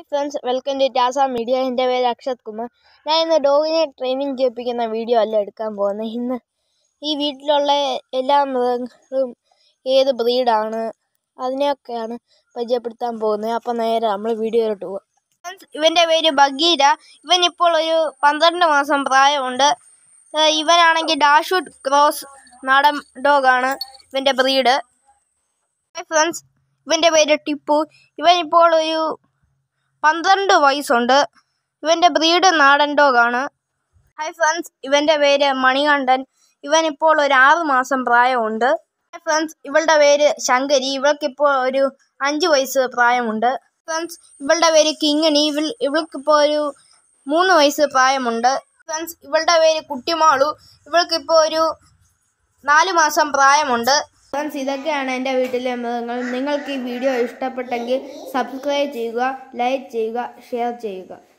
friends welcome to ടാസ media എൻ്റെ പേര് അക്ഷത് കുമാർ ഞാൻ ഇന്ന് ഡോഗിനെ ട്രെയിനിങ് ചെയ്യിപ്പിക്കുന്ന വീഡിയോ അല്ല എടുക്കാൻ പോകുന്നത് ഇന്ന് ഈ വീട്ടിലുള്ള എല്ലാ മൃഗങ്ങളും ഏത് ബ്രീഡാണ് അതിനെയൊക്കെയാണ് പരിചയപ്പെടുത്താൻ പോകുന്നത് അപ്പോൾ നേരെ നമ്മൾ വീഡിയോയിലോട്ട് പോകാം ഫ്രണ്ട്സ് ഇവൻ്റെ പേര് ബഗീര ഇവൻ ഇപ്പോൾ ഒരു പന്ത്രണ്ട് മാസം പ്രായമുണ്ട് ഏഹ് ഇവനാണെങ്കിൽ ഡാഷൂട്ട് ക്രോസ് നാടൻ ഡോഗാണ് ഇവൻ്റെ ബ്രീഡ് ഹായ് ഫ്രണ്ട്സ് ഇവൻ്റെ പേര് ടിപ്പു ഇവൻ ഇപ്പോൾ ഒരു പന്ത്രണ്ട് വയസ്സുണ്ട് ഇവൻ്റെ ബ്രീഡ് നാടൻ ഡോഗാണ് ഹായ് ഫ്രണ്ട്സ് ഇവൻ്റെ പേര് മണികണ്ഠൻ ഇവൻ ഇപ്പോൾ ഒരു ആറ് മാസം പ്രായമുണ്ട് ഹായ് ഫ്രണ്ട്സ് ഇവളുടെ പേര് ശങ്കരി ഇവൾക്കിപ്പോൾ ഒരു അഞ്ച് വയസ്സ് പ്രായമുണ്ട് ഫ്രണ്ട്സ് ഇവളുടെ പേര് കിങ്ങിണി ഇവൾ ഇവൾക്കിപ്പോൾ ഒരു മൂന്ന് വയസ്സ് പ്രായമുണ്ട് ഫ്രണ്ട്സ് ഇവളുടെ പേര് കുട്ടിമാളു ഇവൾക്കിപ്പോൾ ഒരു നാല് മാസം പ്രായമുണ്ട് ഫ്രണ്ട്സ് ഇതൊക്കെയാണ് എൻ്റെ വീട്ടിലെ മൃഗങ്ങൾ നിങ്ങൾക്ക് ഈ വീഡിയോ ഇഷ്ടപ്പെട്ടെങ്കിൽ സബ്സ്ക്രൈബ് ചെയ്യുക ലൈക്ക് ചെയ്യുക ഷെയർ ചെയ്യുക